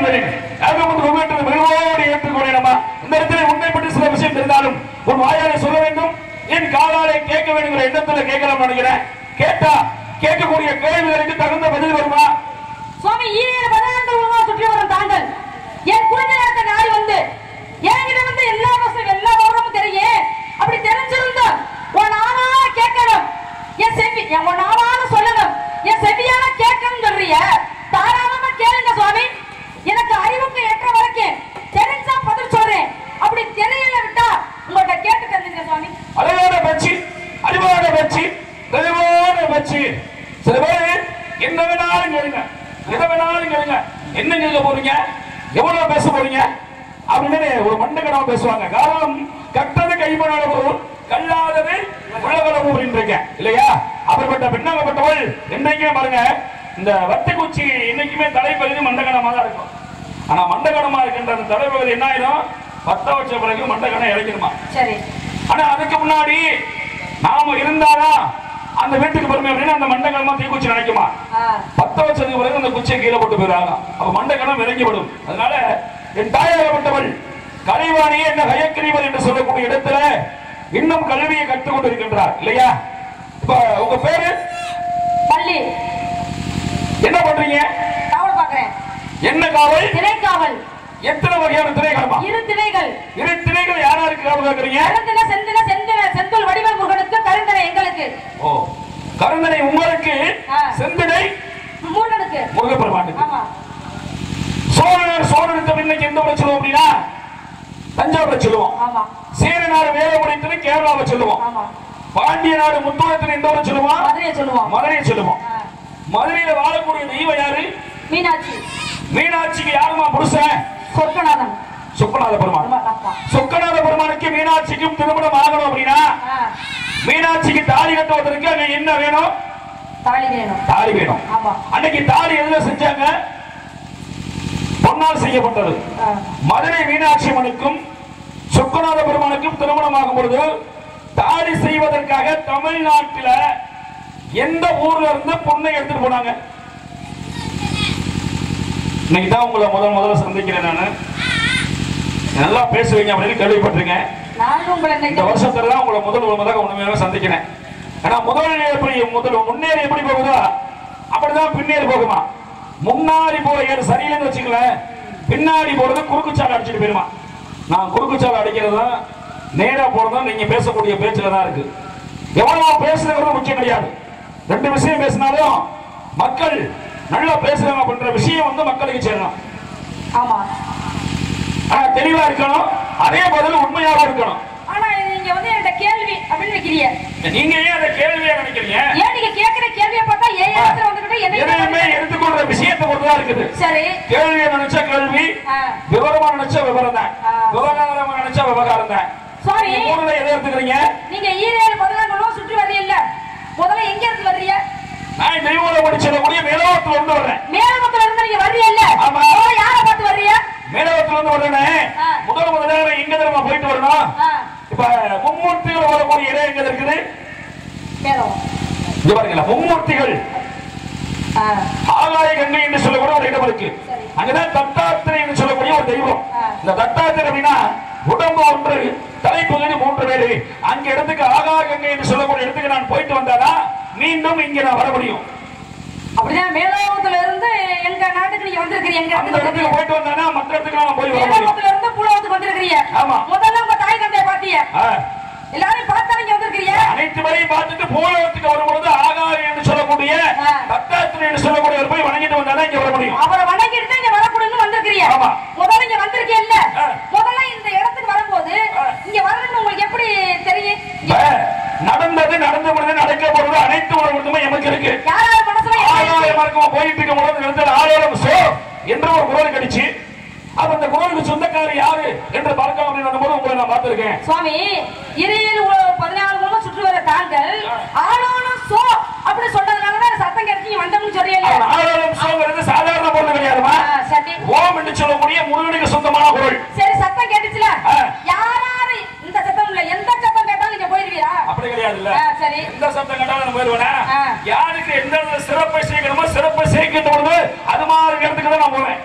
செய்வதில் நாகமுத்து உங்கள்கிட்ட மிகவும் ஏற்றுக்கொள்ளேனம்மா இந்த இடத்துல உண்மை பற்றி சில விஷயம் இருந்தாலும் உன் வாயாலே சொல்ல வேண்டும் என் காதாலே கேட்க வேண்டுங்கிற எண்ணத்துல கேட்கலாம் நினைக்கிறேன் கேட்டா கேட்கக்கூடிய கேள்விகளுக்கு தகுந்த பதில் வருமா சுவாமி ஈரேழு பதினான்கு உலகமா சுற்றி வரும் தாங்கள் என் குழந்தை நேரத்தை நாடி வந்து என்கிட்ட வந்து எல்லா வசதி எல்லா விவரமும் தெரியும் அப்படி தெரிஞ்சிருந்தா உன் ஆனா கேட்கணும் என் செவி என் உன் ஆளான சொல்லணும் என் செவியால கேட்கணும் சொல்றிய தாராளமா கேளுங்க சுவாமி எனக்கு அறிவுக்கு ஏற்ற வரைக்கும் தெரிஞ்சா பதில் சொல்றேன் அப்படி தெரியல விட்டா உங்கள்ட்ட கேட்டு தெரிஞ்சுங்க சுவாமி அழகான பேச்சு அறிவான பேச்சு தெளிவான பேச்சு சில பேர் என்ன வேணாலும் கேளுங்க எதை வேணாலும் கேளுங்க என்ன கேட்க போறீங்க எவ்வளவு பேச போறீங்க அப்படின்னு ஒரு மண்டகடம் பேசுவாங்க காரணம் கட்டது கைமண பொருள் கல்லாதது உலகளவு அப்படின்றீங்க இல்லையா அப்படிப்பட்ட பெண்ணாகப்பட்டவள் என்றைக்குமே பாருங்க இந்த வட்டக்குச்சி இன்னைக்குமே தலைப்பகுதி மண்டகணமா தான் இருக்கும் ஆனா மண்டகணமா இருக்கின்ற அந்த தலைப்பகுதி என்ன ஆயிடும் பத்த வச்ச பிறகு மண்டகணம் இறங்கிடுமா சரி ஆனா அதுக்கு முன்னாடி நாம இருந்தாதான் அந்த வீட்டுக்கு பெருமை அப்படின்னு அந்த மண்டகணமா தீக்குச்சி நினைக்குமா ஆ பத்த வச்சதுக்கு பிறகு அந்த குச்சியை கீழே போட்டு போயிடுறாங்க அப்ப மண்டகணம் இறங்கிவிடும் அதனால என் தாயாகப்பட்டவள் கலைவாணி என்ன கயக்கிரிவல் என்று சொல்லக்கூடிய இடத்துல இன்னும் கல்வியை கற்றுக் கொண்டிருக்கின்றார் இல்லையா இப்ப உங்க பேரு பள்ளி என்ன பண்றீங்க காவல் பாக்குறேன் என்ன காவல் திணைக்காவல் எத்தனை வகையான திணைகளமா இரு திணைகள் இரு திணைகள் யாராருக்கு காவல் கேட்கறீங்க கருந்தின செந்தின செந்தின செந்தூல் வடிவல் முருகனுக்கு கருந்தனை எங்களுக்கு ஓ கருந்தனை உங்களுக்கு ஆ. செந்தினை மூலனுக்கு முருகப்பெருமானுக்கு ஆமா சோழனர் சோழனுக்கு இன்னைக்கு எந்த ஊரை சொல்லுவோம் அப்படின்னா தஞ்சாவூரை சொல்லுவோம் ஆமா சேர நாடு வேலமுடைத்தனை கேரளாவை சொல்லுவோம் ஆமா பாண்டிய நாடு முத்துவரத்தினை எந்த ஊரை சொல்லுவோம் மதுரையை சொல்லுவோம் மதுரையை சொல்லுவோம் ஆ. மதுரையில வாழக்கூடிய தெய்வம் யாரு மீனாட்சி மீனாட்சிக்கு யாருமா புருஷன் சொர்க்கநாதன் சுப்பநாத பெருமான் ஆமா, அப்பா. சுக்கநாத பெருமானுக்கு மீனாட்சிக்கும் திருமணம் ஆகணும் அப்படின்னா ஆ, மீனாட்சிக்கு தாலி கட்டுவதற்கு அங்க என்ன வேணும் தாலி வேணும் தாலி வேணும் ஆமா அன்னைக்கு தாலி எதுல செஞ்சாங்க பொன்னால் செய்யப்பட்டது ஆ, மதுரை மீனாட்சி அம்மனுக்கும் சொக்கநாத பெருமானுக்கும் திருமணமாகும் பொழுது தாலி செய்வதற்காக தமிழ்நாட்டில எந்த ஊர்ல இருந்து பொண்ணை எடுத்துட்டு போனாங்க இன்னைக்கு தான் உங்களை முதல் முதல்ல சந்திக்கிறேன் நான் நல்லா பேசுவீங்க அப்படின்னு கேள்விப்பட்டிருக்கேன் நானும் உங்களை இந்த இன்னைக்கு வருஷத்துல தான் உங்களை முதல் முதலாக உண்மையாக சந்திக்கிறேன் ஆனா முதல் எப்படி முதல் முன்னேறி எப்படி போகுதோ அப்படிதான் பின்னேறி போகுமா முன்னாடி போற ஏறு சரியில்லைன்னு வச்சுக்கல பின்னாடி போறது குறுக்குச்சாலை அடிச்சுட்டு போயிருமா நான் குறுக்குச்சாலை அடிக்கிறதும் நேரா போறதும் நீங்க பேசக்கூடிய பேச்சுல தான் இருக்கு எவ்வளவு பேசுறது முக்கியம் கிடையாது ரெண்டு விஷயம் பேசினாலும் மக்கள் நல்லா பேசுறாங்க அப்படின்ற விஷயம் வந்து மக்களுக்கு சேரணும் ஆமா ஆனா தெளிவா இருக்கணும் அதே பதில் உண்மையாக இருக்கணும் ஆனா இது நீங்க வந்து என்கிட்ட கேள்வி அப்படின்னு வைக்கிறீங்க நீங்க ஏன் அதை கேள்வியா நினைக்கிறீங்க ஏன் நீங்க கேக்குற கேள்வியை பார்த்தா ஏன் இடத்துல வந்துகிட்டு என்ன எதையுமே எடுத்துக்கொள்ற விஷயத்தை பொறுத்துதான் இருக்குது சரி கேள்வியை நினைச்சா கேள்வி ஆ, விவரமா நினைச்சா விவரம் தான் ஆ. விவகாரமா நினைச்சா விவகாரம் தான் சுவாமி நீங்க மூணுல எதை எடுத்துக்கிறீங்க நீங்க ஈரேழு பதினான்கு சுற்றி வர்றீல்ல முதல்ல எங்க இருந்து வர்றீங்க நான் தெய்வங்களை படிச்சிடக்கூடிய மேலோகத்துல இருந்து வர்றேன் மேலமத்துல இருந்து நீங்க வர்றீல்ல ஆமா. முதல்ல யாரை பார்த்து வர்றீங்க மேலோகத்துல இருந்து வர்றேனே ஆ. முதல் முதலாக எங்க தெரியுமா போயிட்டு வரணும் ஆ, இப்ப மும்மூர்த்திகள் வரக்கூடிய இடம் எங்க இருக்குது மேலம் இங்க பாருங்களா மும்மூர்த்திகள் ஆ, ஆகாய கங்கை என்று சொல்லக்கூடிய ஒரு இடம் இருக்கு சரி. அங்கதான் தத்தாத்திரை என்று சொல்லக்கூடிய ஒரு தெய்வம் ஆ. இந்த தத்தாத்திரை அப்படின்னா உடம்பு ஒன்று தலைப்பகுதி மூன்று பேரு அங்க இடத்துக்கு ஆகாய கங்கை என்று சொல்லக்கூடிய இடத்துக்கு நான் போயிட்டு வந்தாதான் மீண்டும் இங்க நான் வர முடியும் அப்படிதான் மேலோகத்துல இருந்து எங்க நாட்டுக்கு நீங்க வந்திருக்கிறீங்க எங்க அந்த இடத்துக்கு இடத்துக்கு போயிட்டு வந்தானா மற்ற இடத்துக்கு நான் போய் வர முடியும் மேலோகத்துல இருந்து பூலோகத்துக்கு வந்திருக்கிறீங்க ஆமா. முதல்ல உங்க தாய் தந்தைய பாத்தீங்க ஆ. எல்லாரையும் பார்த்தா நீங்க வந்திருக்கிறீங்க அனைத்து வரையும் பார்த்துட்டு பூலோகத்துக்கு வரும்பொழுது ஆகாய என்று சொல்லக்கூடிய ஆ. தத்தாத்திரை என்று சொல்லக்கூடியவர் போய் வணங்கிட்டு வந்தாதான் இங்க வர முடியும் அவரை வணங்கிட்டு தான் இங்க வரக்கூடாதுன்னு வந்திருக்கிறீங்க ஆமா. முதல்ல இங்க வந்திருக்கீங்கல்ல ஆ. முதல்ல இந்த இடத்துக்கு வரும்போது ஆ. இங்க வரணும்னு உங்களுக்கு எப்படி தெரியும் இப்ப நடந்தது நடந்து முடிஞ்சது நடக்க போறது அனைத்து உலகத்துமே எமக்கு இருக்கு யாராவது மனசுல என்ன இருக்கு? ஆகாய மார்க்கமா போயிட்டு இருக்கும் பொழுது நிறுத்தல் ஆலோலம் சோ என்ற ஒரு குரல் கடிச்சு அப்ப அந்த குரலுக்கு சொந்தக்காரர் யாரு என்று பார்க்க அப்படின்னு வரும்போது உங்களை நான் பார்த்திருக்கேன் சுவாமி இருள் பதினாலு மூலம் சுற்றி வர தாங்கள் ஆளோனம் சோ அப்படி சொன்னதுனால தான் சத்தம் கிடைச்சி நீங்க வந்தோம்னு சொல்றீங்க அவன் ஆலோலம் சோங்கிறது சாதாரண பொருள் கிடையாதுமா சரி ஓம் என்று சொல்லக்கூடிய முருகனுக்கு சொந்தமான பொருள் சரி சத்தம் கேட்டுச்சுல ஆ. யாராரு இந்த சத்தம் இல்ல எந்த சத்தம் கேட்டாலும் நீங்க போயிருவீரா அப்படி கிடையாது இல்ல ஆ, சரி எந்த சத்தம் கேட்டாலும் நான் போயிருவேனா ஆ. யாருக்கு எந்த சிறப்பை சேர்க்கணுமோ சிறப்பை சேர்க்கின்ற பொழுது அது மாதிரி இடத்துக்கு தான் நான் போவேன்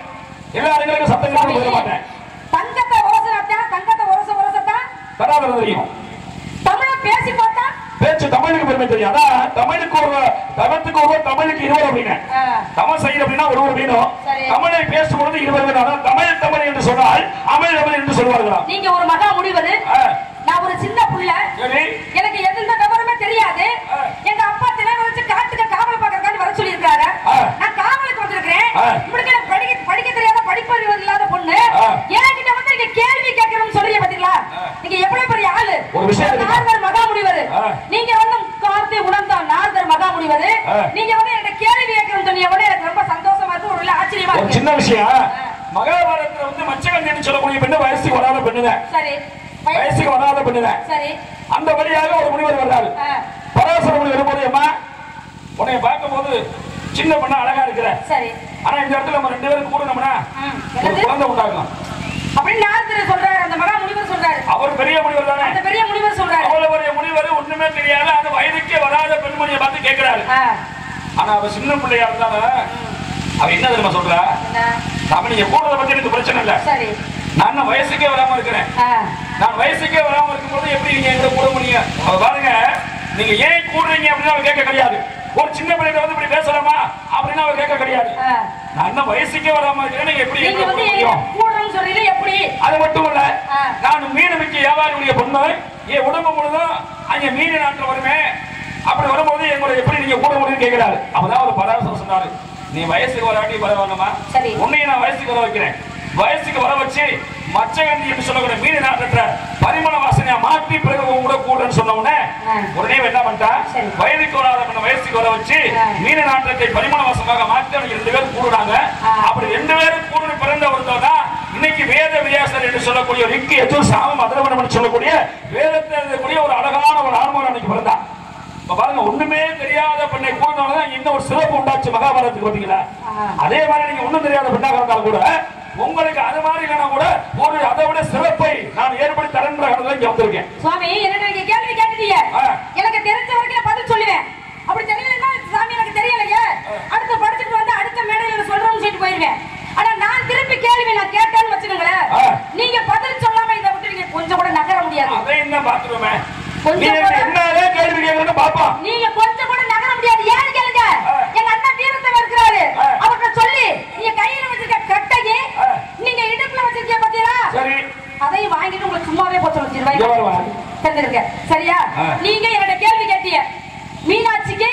எல்லா இடங்களுக்கும் சத்தம் கேட்டு போயிட மாட்டேன் தங்கத்தை உரசத்தான் தங்கத்தை உரச உரசத்தான் தராதரம் தெரியும் தமிழ பேசி பார்த்தா பேச்சு தமிழுக்கு பெருமை தெரியும் அதான் தமிழுக்கு ஒரு தகத்துக்கு ஒருவர் தமிழுக்கு இருவர் அப்படின்னு ஆ, தமிழ் செய்யணும் அப்படின்னா ஒருவர் வேணும் சரி. தமிழை பேசும்பொழுது இருவர் வேணும் அதான் தமிழ் தமிழ் என்று சொன்னால் அமிழ் தமிழ் என்று சொல்வார்களாம் நீங்க ஒரு மகா முடிவது ஆ, நான் ஒரு சின்ன புள்ள சரி எனக்கு எந்த விவரமே தெரியாது ஆ. எங்க அப்பா தினம் வச்சு காட்டுக்கு காவல் பார்க்கறதுக்காண்டி வர சொல்லியிருக்காரு ஆ. நான் காவலுக்கு வந்திருக்கிறேன் ஆ. இப்படிக்கு எனக்கு படிக்க படிக்க தெரியாத படிப்பறிவு இல்லாத பொண்ணு ஆ. என்கிட்ட வந்து நீங்க கேள்வி கேட்கணும்னு சொல்றீங்க பாத்தீங்களா நீங்க எவ்வளவு பெரிய ஆளு ஒரு விஷயம் தெரியுமா? நாரதர் மகா முடிவது ஆ. நீங்க வந்து கார்த்தை உணர்ந்தா நாரதர் மகா முடிவது ஆ. நீங்க வந்து என்கிட்ட கேள்வி கேட்கணும்னு சொன்னீங்க உடனே எனக்கு ரொம்ப சந்தோஷமா இருக்கு ஒரு ஆச்சரியமா ஒரு இருக்கு சின்ன விஷயம் மகாபாரதத்துல வந்து மச்சகந்தின்னு சொல்லக்கூடிய பெண்ணு வயசுக்கு வராத பெண்ணுங்க சரி பய- வயசுக்கு வராத பெண்ணுங்க சரி அந்த வழியாக ஒரு முனிவர் வர்றாரு ஆ, பராசர முனிவர் வரும்போது அம்மா உன்னை பார்க்கும்போது சின்ன பொண்ணா அழகா இருக்கிற சரி ஆனா இந்த இடத்துல நம்ம ரெண்டு பேரும் கூடணும்னா ம், ஒரு என்னது? குழந்தை உண்டாகலாம் அப்படின்னு நாரதர் சொல்றாரு அந்த மகா முனிவர் சொல்றாரு அவர் பெரிய முனிவர் தானே அந்த பெரிய முனிவர் சொல்றாரு அவ்வளவு பெரிய முனிவர் ஒண்ணுமே தெரியாத அந்த வயதுக்கே வராத பெண்மணியை பார்த்து கேட்கிறாரு ஆ, ஆனா அவ சின்ன பிள்ளையா இருந்தாலும் அவ என்ன தெரியுமா சொல்றா என்ன? நாம நீங்க கூடுறத பத்தி எனக்கு பிரச்சனை இல்ல சரி நான் இன்னும் வயசுக்கே வராம இருக்கிறேன் ஆ, நான் வயசுக்கே வராம இருக்கும்போது எப்படி நீங்க எங்க கூட முடியுங்க அவ பாருங்க நீங்க ஏன் கூடுறீங்க அப்படின்னு அவ கேட்க கிடையாது ஒரு சின்ன பிள்ளைகிட்ட வந்து இப்படி பேசலாமா அப்படின்னு அவ கேட்க கிடையாது ஆ. நான் இன்னும் வயசுக்கே வராம இருக்கிறேன் நீங்க எப்படி நீங்க எங்க கூட வந்து முடியும் கூடுறோம்னு சொல்றீங்க எப்படி அது மட்டும் இல்ல ஆ. நான் மீன் விற்க வியாபாரியுடைய பொண்ணு என் உடம்பு முழுதும் அங்க மீன் நாட்டில் வருமே அப்படி வரும்போது எங்களை எப்படி நீங்க கூட முடியும் கேட்கிறாரு அப்பதான் ஒரு பராமரிசம் சொன்னாரு நீ வயசுக்கு வராட்டி பரவாயில்லமா சரி. உன்னையும் நான் வயசுக்கு வர வைக்கிறேன் வயசுக்கு வர வச்சு மச்சகந்தி என்று சொல்லக்கூடிய மீன் நாட்டத்துல பரிமள வாசனையா மாற்றி பிறகு உன் கூட கூடன்னு சொன்ன உடனே ஆ. உடனே இவன் என்ன பண்ணிட்டா சரி. வயதுக்கு வராத பண்ண வயசுக்கு வர வச்சு ஆ. மீன நாட்டத்தை பரிமள வாசமாக மாற்றி அவங்க ரெண்டு பேரும் கூடுறாங்க ஆ. அப்படி ரெண்டு பேரும் கூடு பிறந்த ஒருத்தர் தான் இன்னைக்கு வேத வியாசர் என்று சொல்லக்கூடிய ஒரு இக்கு எது சாமம் அதிரவனம் என்று சொல்லக்கூடிய வேதத்தை எழுதக்கூடிய ஒரு அழகான ஒரு ஆன்மகன் அன்னைக்கு பிறந்தான் இப்ப பாருங்க ஒண்ணுமே தெரியாத பெண்ணை கூடனாலதான் இந்த ஒரு சிறப்பு உண்டாச்சு மகாபாரதத்துக்கு பாத்தீங்களா ஆ. அதே மாதிரி நீங்க ஒண்ணும் தெரியாத பெண்ணாக இருந்தாலும் கூட உங்களுக்கு அது மாதிரி இல்லைனா கூட ஒரு அதை விட சிறப்பை நான் ஏற்படுத்தி தரேன்ற இடத்துல இங்க வந்திருக்கேன் சுவாமி என்ன நீங்க கேள்வி கேட்டுட்டீங்க ஆ. எனக்கு தெரிஞ்ச வரைக்கும் நான் பதில் சொல்லுவேன் அப்படி தெரியலன்னா சாமி எனக்கு தெரியலையே அடுத்து படிச்சுட்டு வந்து அடுத்த மேடையில சொல்றோம்னு சொல்லிட்டு போயிருவேன் ஆனா நான் திருப்பி கேள்வி நான் கேட்டேன்னு வச்சுக்கோங்களேன் ஆ. நீங்க பதில் சொல்லாம இதை விட்டு நீங்க கொஞ்சம் கூட நகர முடியாது அதையும் தான் பாத்துருவேன் கொஞ்சம் நீங்க கூட- என்னதே கேள்வி கேட்கறன்னு பாப்போம் நீங்க கொஞ்சம் கூட நகர முடியாது ஏன்னு கேளுங்க ஆ. எங்க அண்ணன் வீரத்தவர் இருக்கிறாரு ஆ. அவர்கிட்ட சொல்லி நீங்க கையில வச்சிருக்க கட்டையே ஆ. நீங்க இடுப்புல வச்சிருக்கீங்க பாத்தீங்களா சரி அதையும் வாங்கிட்டு உங்களுக்கு சும்மாவே போச்சு இங்க வருவா. வச்சிருவாங்க தெரிஞ்சிருக்க சரியா ஆ. நீங்க என்னோட கேள்வி கேட்டீங்க மீனாட்சிக்கு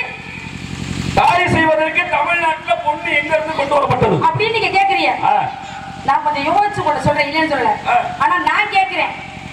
தாலி செய்வதற்கு தமிழ்நாட்டுல பொண்ணு எங்க இருந்து கொண்டு வரப்பட்டது அப்படின்னு நீங்க கேக்குறீங்க ஆ, நான் கொஞ்சம் யோசிச்சு கூட சொல்றேன் இல்லைன்னு சொல்லல ஆ. ஆனா நான் கேக்குறேன்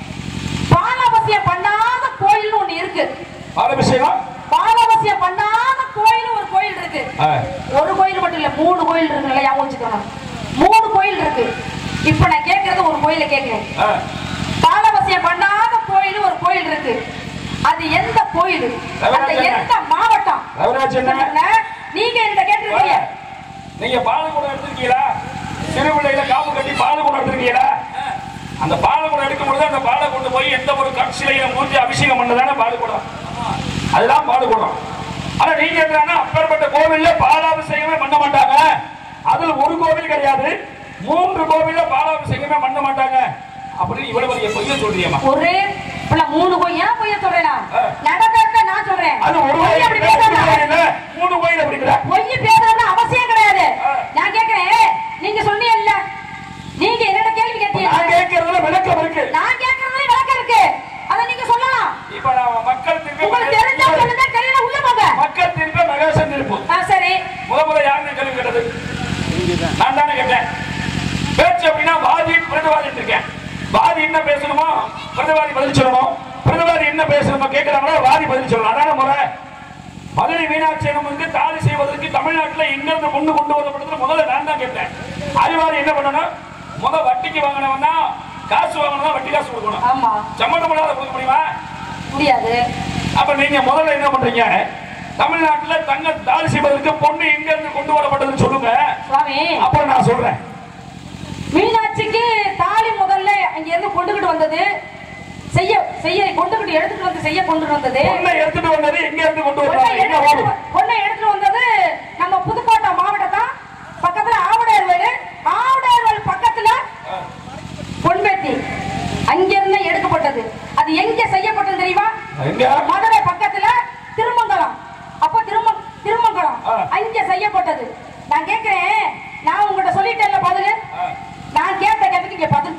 பாலாபசியம் பண்ணாத கோயில்னு ஒண்ணு இருக்கு பாலாபிஷேகம் பாலாபசியம் பண்ணாத கோயில் ஒரு கோயில் இருக்கு ஆ, ஒரு கோயில் மட்டும் இல்ல மூணு கோயில் இருக்கு நல்லா ஞாபகம் வச்சுக்கணும் மூணு கோயில் இருக்கு இப்ப நான் கேக்குறது ஒரு கோயில கேக்குறேன் ஆ. பாலவசியம் பண்ணாத கோயில் ஒரு கோயில் இருக்கு அது எந்த கோயில் அந்த ரவராஜன். எந்த மாவட்டம் ரவராஜன் என்ன? சொல்லுங்க. நீங்க என்கிட்ட கேட்டிருக்கீங்க நீங்க பாலகுடம் எடுத்திருக்கீங்களா சிறு பிள்ளைகளை காப்பு கட்டி பாலகுடம் எடுத்திருக்கீங்களா அந்த பாலகுடம் எடுக்கும் பொழுது அந்த பாலை கொண்டு போய் எந்த ஒரு கட்சியில மூஞ்சி அபிஷேகம் பண்ணதானே பாலகுடம் அதுதான் பாலகுடம் ஆனா நீங்க என்னன்னா அப்பேற்பட்ட கோவில்ல பாலாபிஷேகமே பண்ண மாட்டாங்க அதுல ஒரு கோவில் கிடையாது மூன்று கோவில்ல பாலாபிஷேகமே பண்ண மாட்டாங்க அப்படின்னு இவ்வளவு பெரிய பொய்ய சொல்றியம்மா ஒரு இல்ல மூணு கோயில் ஏன் பொய்ய சொல்றேனா ஆ. நடக்கிறத நான் சொல்றேன் அது ஒரு பொய் கோயில் அப்படி இல்ல, மூணு பேசாத. கோயில் இல்ல, மூணு கோயில் அப்படிங்கிற பொய் பேசுறதுன்னு அவசியம் கிடையாது ஆ. நான் கேக்குறேன் நீங்க சொன்னீங்கல்ல நீங்க என்னோட கேள்வி நான் கேட்டீங்க கேட்கறதுல விளக்கம் இருக்கு நான் கேக்குறதுல விளக்கம் இருக்கு அத நீங்க சொல்லலாம் இப்ப நான் மக்கள் உங்களுக்கு தெரிஞ்சா திருப்பி சொல்லுங்க தெரியல உள்ள போங்க மக்கள் திருப்பி மகேசன் திருப்பு ஆ, சரி முத முத யாருன்னு கேள்வி கேட்டது நான் தானே கேட்டேன் பேச்சு அப்படின்னா வாதி பிரதிவாதி இருக்கேன் வாதி என்ன பேசணுமோ பிரதிவாதி பதில் சொல்லணும் பிரதிவாதி என்ன பேசணுமோ கேட்கிறாங்களோ வாதி பதில் சொல்லணும் அதான முறை மதுரை மீனாட்சி அம்மன் வந்து தாலி செய்வதற்கு தமிழ்நாட்டுல எங்க இருந்து கொண்டு கொண்டு வரப்படுறது முதல்ல நான் தான் கேட்டேன் அறிவாளி என்ன பண்ணணும் முத வட்டிக்கு வாங்கினவன் தான் காசு வாங்கினா வட்டி காசு கொடுக்கணும் ஆமா சம்மந்தம் இல்லாத கொடுக்க முடியுமா முடியாது அப்ப நீங்க முதல்ல என்ன பண்றீங்க தமிழ்நாட்டுல தங்க தாலி செய்வதற்கு பொண்ணு எங்க இருந்து கொண்டு வரப்பட்டதுன்னு சொல்லுங்க சுவாமி அப்புறம் நான் சொல்றேன் மீனாட்சிக்கு தாலி முதல்ல அங்க இருந்து கொண்டுகிட்டு வந்தது செய்ய செய்ய கொண்டுகிட்டு எடுத்துட்டு வந்து செய்ய கொண்டுட்டு வந்தது பொண்ணை எடுத்துட்டு வந்தது எங்க இருந்து கொண்டு பொண்ணை வந்தாங்க என்ன எடுத்துட்டு ஓடும் வ- பொண்ணை எடுத்துட்டு வந்தது நம்ம புதுக்கோட்டை மாவட்டம் தான் பக்கத்துல ஆவடையார் வயல் ஆவடையார் வயல்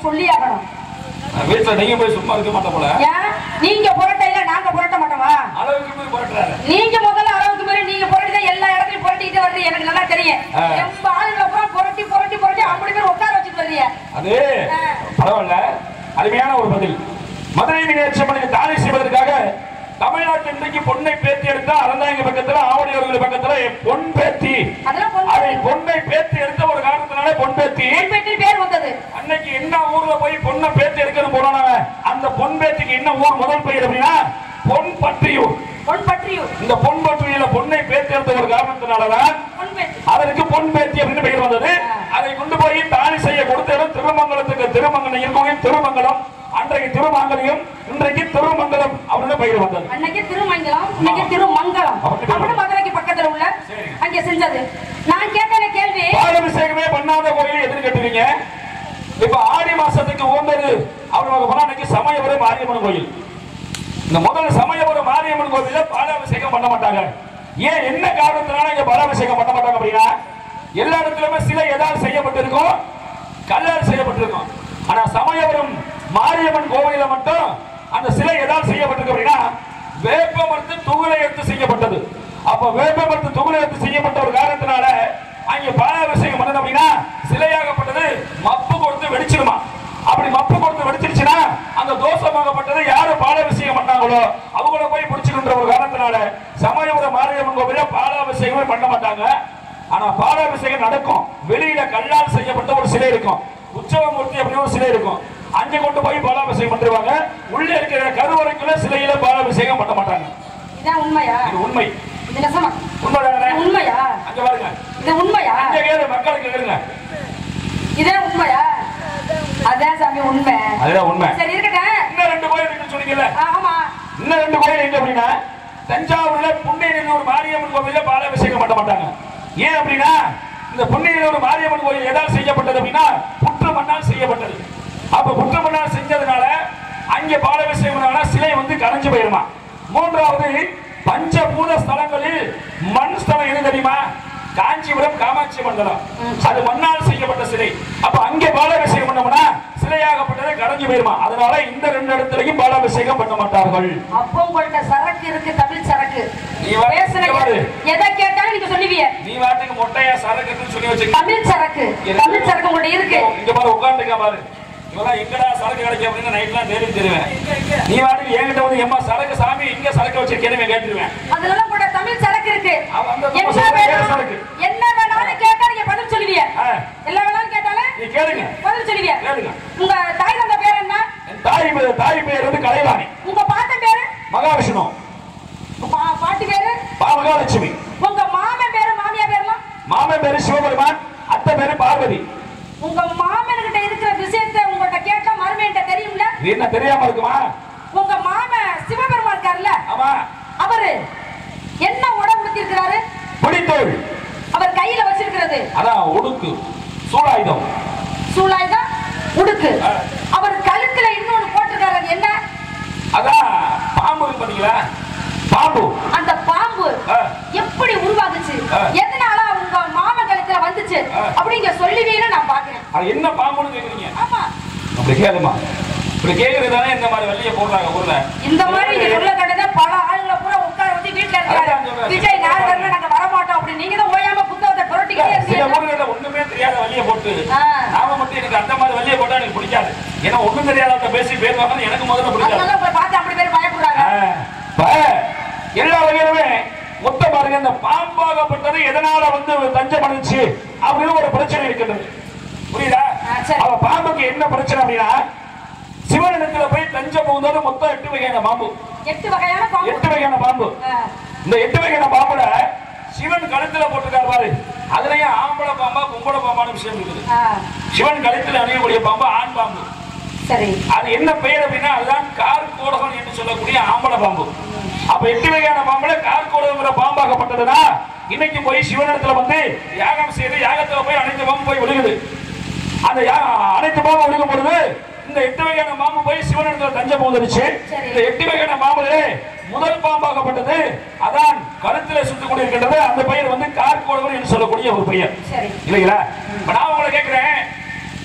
சொல்லி ஆகணும் வீட்டுல நீங்க போய் சும்மா இருக்க மாட்ட போல ஏன் நீங்க புரட்டையில நாங்க புரட்ட மாட்டோமா அளவுக்கு போய் புரட்டுறாரு நீங்க முதல்ல அளவுக்கு மீறி நீங்க புரட்டி எல்லா இடத்துலயும் புரட்டிட்டு வர்றீங்க எனக்கு நல்லா தெரியும் ஆ. ரொம்ப ஆளுங்களை பூரா புரட்டி புரட்டி புரட்டி அப்படி பேர் உட்கார வச்சுட்டு வர்றீங்க அது பரவாயில்ல அருமையான ஒரு பதில் மதுரை மீனாட்சி அம்மனுக்கு தாலி செய்வதற்காக தமிழ்நாட்டில் இன்றைக்கு பொண்ணை பேத்தி எடுத்தா அறந்தாங்க பக்கத்துல ஆவடி அவர்கள் பக்கத்துல பொன் பேத்தி அதெல்லாம் பொன் அதை பொண்ணை பேத்தி எடுத்த ஒரு காரணத்தினாலே பொன் பேத்தி பெட்டி பேர் வந்தது அன்னைக்கு என்ன ஊர்ல போய் பொண்ணை பேத்தி எடுக்கணும் போனாங்க அந்த பொன் பேத்திக்கு என்ன ஊர் முதல் பெயர் அப்படின்னா பொன் பற்றியூர் பொன் பற்றியும் இந்த பொன் பற்றியில பொண்ணை பேத்தி எடுத்த ஒரு காரணத்தினாலதான் பொன் பேட்டி அதற்கு பொன் பேத்தி அப்படின்னு பெயர் வந்தது அதை கொண்டு போய் தாலி செய்ய கொடுத்த இடம் திருமங்கலத்துக்கு திருமங்கலம் இருக்கக்கூடிய திருமங்கலம் அன்றைக்கு திருமங்கலியம் இன்றைக்கு திருமங்கலம் அப்படின்னு பெயர் வந்தது அன்னைக்கு திருமங்கலம் இன்னைக்கு திருமங்கலம் அப்படி அப்படின்னு மதுரைக்கு பக்கத்துல உள்ள சரி. அங்க செஞ்சது நான் கேட்டேன கேள்வி பாலாபிஷேகமே பண்ணாத கோயில் எதுன்னு கேட்டுறீங்க இப்ப ஆடி மாசத்துக்கு உகந்தது அவர் போனா அன்னைக்கு சமயபுரம் மாரியம்மன் கோயில் இந்த முதல்ல சமயபுரம் மாரியம்மன் கோயில்ல பாலாபிஷேகம் பண்ண மாட்டாங்க ஏன் என்ன காரணத்தினால இங்க பாலாபிஷேகம் பண்ண மாட்டாங்க அப்படின்னா எல்லா இடத்துலயுமே சிலை ஏதாவது செய்யப்பட்டிருக்கும் கல்லால் செய்யப்பட்டிருக்கும் ஆனா சமயபுரம் மாரியம்மன் கோவில மட்டும் அந்த சிலை ஏதாவது செய்யப்பட்டிருக்கு அப்படின்னா வேப்ப மரத்து துகளை எடுத்து செய்யப்பட்டது அப்ப வேப்ப மரத்து துகளை எடுத்து செய்யப்பட்ட ஒரு காரணத்தினால அங்க பாலாபிஷேகம் பண்ணது அப்படின்னா சிலையாகப்பட்டது மப்பு கொடுத்து வெடிச்சிருமா அப்படி மப்பு கொடுத்து வெடிச்சிருச்சுன்னா அந்த தோஷமாகப்பட்டது யாரு பாலாபிஷேகம் பண்ணாங்களோ அவங்கள போய் பிடிச்சுக்கின்ற ஒரு காரணத்தினால சமயபுரம் மாரியம்மன் கோவில பாலாபிஷேகமே பண்ண மாட்டாங்க ஆனா பாலாபிஷேகம் நடக்கும் வெளியில கல்லால் செய்யப்பட்ட ஒரு சிலை இருக்கும் உற்சவமூர்த்தி அப்படின்னு ஒரு சிலை இருக்கும் அங்க கொண்டு போய் பாலாபிஷேகம் பண்ணிருவாங்க உள்ள இருக்கிற கருவறைக்குள்ள சிலையில பாலாபிஷேகம் பண்ண மாட்டாங்க இதான் உண்மையா இது உண்மை இது நெசமா உண்மைதானே உண்மையா அங்க பாருங்க இது உண்மையா அங்க கேளு மக்களுக்கு கேளுங்க இதே உண்மையா அதான் சாமி உண்மை அதுதான் உண்மை சரி இருக்கட்டும் இன்னும் ரெண்டு கோயில் இருக்கு சொன்னீங்கல்ல ஆ, ஆமா இன்னும் ரெண்டு கோயில் எங்க அப்படின்னா தஞ்சாவூர்ல புண்ணியநல்லூர் மாரியம்மன் கோவில்ல பாலாபிஷேகம் பண்ண மாட்டாங்க ஏன் அப்படின்னா இந்த புண்ணியநல்லூர் மாரியம்மன் கோயில் எதால் செய்யப்பட்டது அப்படின்னா புற்று மண்ணால் செய்யப்பட்டது அப்ப புற்று மண்ணால் செஞ்சதுனால அங்க பாலாபிஷேகம்னால சிலை வந்து கரைஞ்சு போயிருமா மூன்றாவது பஞ்சபூத ஸ்தலங்களில் மண் ஸ்தலம் எது தெரியுமா காஞ்சிபுரம் காமாட்சி மண்டலம் அது மண்ணால் செய்யப்பட்ட சிலை அப்ப அங்கே பாலாபிஷேகம் பண்ணோம்னா சிலையாகப்பட்டது கரைஞ்சு போயிருமா அதனால இந்த ரெண்டு இடத்துலயும் பாலாபிஷேகம் பண்ண மாட்டார்கள் அப்போ உங்கள்ட்ட சரக்கு இருக்கு தமிழ் சரக்கு நீ வா- பேசுன இங்க பாரு. எதை கேட்டாலும் நீங்க சொல்லுவீங்க நீ வாட்டுக்கு மொட்டையா சரக்குன்னு சொல்லி வச்சுக்க தமிழ் சரக்கு தமிழ் சரக்கு உங்கள்ட்ட இருக்கு இங்க பாரு உட்காந்துக்க பாரு இவெல்லாம் எங்கடா சரக்கு கிடைக்கும் அப்படின்னு நைட்லாம் தேடி தெரிவேன் நீ வாட்டுக்கு என்கிட்ட வந்து எம்மா சரக்கு சாமி இங்க சரக்கு வச்சிருக்கேன்னு கேட்டுருவேன் அதனால உங்கள்ட்ட தமிழ் சரக்கு இருக்கு அவன் அந்த என்ன சொல்ற வேற வேணும் சரக்கு. என்ன வேணாலும் கேட்டா நீங்க பதில் சொல்லுவீங்க ஆ, எல்லா வேணாலும் கேட்டாலும் நீ கேளுங்க பதில் சொல்லுவீங்க கேளுங்க உங்க தாய் தந்த பேர் என்ன என் தாய் பேர் தாய் பேர் வந்து கலைவாணி உங்க பாட்டன் பேரு மகாவிஷ்ணு உங்க பா- பாட்டி பேரு பா மகாலட்சுமி உங்க மாமன் பேரு மாமியா பேர்லாம் மாமன் பேரு சிவபெருமான் அத்தை பேரு பார்வதி உங்க மாமன்கிட்ட இருக்கிற விஷயத்தை உங்கள்ட்ட கேட்டா மருமையிட்ட தெரியும்ல இது என்ன தெரியாம இருக்குமா உங்க மாமன் சிவபெருமா இருக்காருல்ல ஆமா அவரு என்ன உடம்பு உடுத்திருக்கிறாரு பிடித்தோள் அவர் கையில வச்சிருக்கிறது அதான் உடுக்கு சூழாயுதம் சூழாய்தான் உடுக்கு ஆ. அவர் கழுத்துல இன்னொன்னு போட்டிருக்காரு அது என்ன அதான் பாம்பு இருக்கு பாத்தீங்களா பாம்பு அந்த பாம்பு ஆ. எப்படி உருவாகுச்சு ஆ. எதனால உங்க மாமன் கழுத்துல வந்துச்சு ஆ. அப்படிங்க சொல்லுவீங்கன்னு நான் பாக்குறேன் அது என்ன பாம்புன்னு கேக்குறீங்க ஆமா அப்படி கேளுமா இப்படி கேக்குறதானே இந்த மாதிரி வள்ளிய போடுறாங்க ஊர்ல இந்த மாதிரி நீங்க சொல்ல கண்டத பல ஆளுங்களை பூரா உட்கார வச்சு வீட்டுல அதான் இருக்காரு சொல்றேன். விஜய் நாரதர்ல நாங்க வர மாட்டோம் அப்படி நீங்க தான் ஓயாம புத்தகத்தை புரட்டிக்கிட்டே சில இருக்கீங்க ஊர்கள்ல ஒண்ணுமே தெரியாத வள்ளிய போட்டு ஆ. நாம மட்டும் எனக்கு அந்த மாதிரி வள்ளிய போட்டா எனக்கு பிடிக்காது ஏன்னா ஒண்ணும் தெரியாதவங்க பேசி பேசுவாங்கன்னு எனக்கு முதல்ல பிடிக்காது அதனால உங்களை பார்த்து அப்படி பேர் பயப்படுறாங்க ஆ, இப்ப எல்லா வகையிலுமே மொத்த பாருங்க இந்த பாம்பாகப்பட்டது எதனால வந்து தஞ்சம் அடைச்சு அப்படின்னு ஒரு பிரச்சனை இருக்கின்றது புரியுதா ஆ, சரி. அவ பாம்புக்கு என்ன பிரச்சனை அப்படின்னா சிவனிடத்துல போய் தஞ்சம் புகுந்தது மொத்தம் எட்டு வகையான பாம்பு எட்டு வகையான பாம்பு எட்டு வகையான பாம்பு ஆ, இந்த எட்டு வகையான பாம்புல சிவன் கழுத்துல போட்டிருக்காரு பாரு அதுலயும் ஆம்பளை பாம்பா பொம்பளை பாம்பான விஷயம் இருக்குது ஆ, சிவன் கழுத்துல அணியக்கூடிய பாம்பு ஆண் பாம்பு சரி அது என்ன பெயர் அப்படின்னா அதுதான் கார்கோடகம் என்று சொல்லக்கூடிய ஆம்பளை பாம்பு அப்ப எட்டு வகையான பாம்புல கார்கோடகங்கிற பாம்பாகப்பட்டதுன்னா இன்னைக்கு போய் சிவனிடத்துல வந்து யாகம் செய்து யாகத்துல போய் அனைத்து பாம்பு போய் விழுகுது அந்த யா- அனைத்து பாம்பு விழுகும் பொழுது இந்த எட்டு வகையான பாம்பு போய் சிவனிடத்துல தஞ்சம் போந்துருச்சு சரி. இந்த எட்டு வகையான பாம்புல முதல் பாம்பாகப்பட்டது அதான் கழுத்துல சுத்தி கொண்டிருக்கின்றது அந்த பெயர் வந்து கார்கோடகம் என்று சொல்லக்கூடிய ஒரு பெயர் சரி இல்லைங்களா இப்ப நான் உங்களை கேட்கிறேன்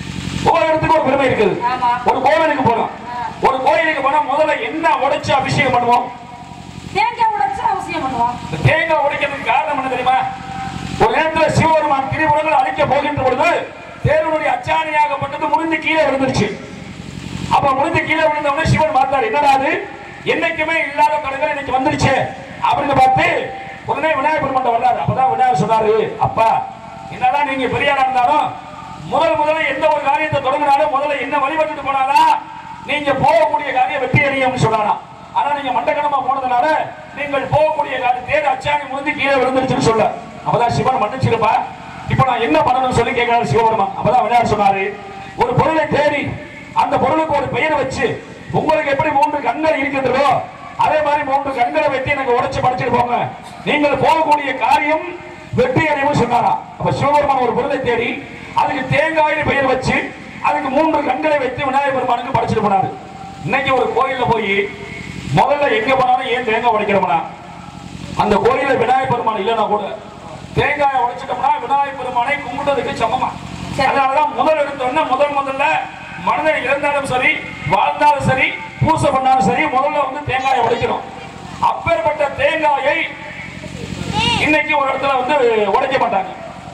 ஒவ்வொரு இடத்துக்கு ஒரு பெருமை இருக்குது ஆமா. ஒரு கோவிலுக்கு போறோம் ஒரு கோயிலுக்கு போனா முதல்ல என்ன உடைச்சு அபிஷேகம் பண்ணுவோம் தேங்காய் உடைச்சு அவசியம் பண்ணுவோம் இந்த தேங்காய் உடைக்கிறதுக்கு காரணம் என்ன தெரியுமா ஒரு நேரத்துல சிவபெருமான் திரிபுரங்கள் அழிக்க போகின்ற பொழுது தேவனுடைய அச்சாணியாகப்பட்டது முடிந்து கீழே விழுந்துருச்சு அப்ப முடிந்து கீழே விழுந்தவொடனே சிவன் பார்த்தார் என்னடா அது என்னைக்குமே இல்லாத கடைகள் இன்னைக்கு வந்துருச்சு அப்படின்னு பார்த்து உடனே விநாயகர் பெருமான் வர்றாரு அப்பதான் விநாயகர் சொன்னாரு அப்பா என்னதான் நீங்க பெரியாரா இருந்தாலும் முதல் முதல்ல எந்த ஒரு காரியத்தை தொடங்கினாலும் முதல்ல என்ன வழிபட்டுட்டு போனாதான் நீங்க போகக்கூடிய காரியம் வெற்றி அடையும்னு சொன்னாராம் ஆனா நீங்க மண்டகணமா போனதுனால நீங்கள் போகக்கூடிய காரியம் தேர் அச்சாணி முடிந்து கீழே விழுந்துருச்சுன்னு சொல்ல அப்பதான் சிவன் மன்னிச்சிருப்பா இப்ப நான் என்ன பண்ணணும்னு சொல்லி கேட்கிறாரு சிவபெருமான் அப்பதான் விநாயகர் சொன்னாரு ஒரு பொருளை தேடி அந்த பொருளுக்கு ஒரு பெயர் வச்சு உங்களுக்கு எப்படி மூன்று கண்கள் இருக்கின்றதோ அதே மாதிரி மூன்று கண்களை வெட்டி எனக்கு உடைச்சு படைச்சிட்டு போங்க நீங்கள் போகக்கூடிய காரியம் வெற்றி அடையும் சொன்னாரா அப்ப சிவபெருமான் ஒரு பொருளை தேடி அதுக்கு தேங்காயின்னு பெயர் வச்சு அதுக்கு மூன்று கண்களை வைத்து விநாயகர் பெருமானுக்கு படைச்சிட்டு போனாரு இன்னைக்கு ஒரு கோயில்ல போய் முதல்ல எங்க போனாலும் ஏன் தேங்காய் உடைக்கிறோம்னா அந்த கோயில விநாயகர் பெருமான் இல்லைன்னா கூட தேங்காயை உடைச்சிட்டோம்னா விநாயகர் பெருமானை கும்பிட்டதுக்கு சமமா சரி. அதனாலதான் முதல் எடுத்தோடனே முதல் முதல்ல மனிதன் இறந்தாலும் சரி வாழ்ந்தாலும் சரி பூசை பண்ணாலும் சரி முதல்ல வந்து தேங்காயை உடைக்கணும் அப்பேற்பட்ட தேங்காயை இன்னைக்கு ஒரு இடத்துல வந்து உடைக்க மாட்டாங்க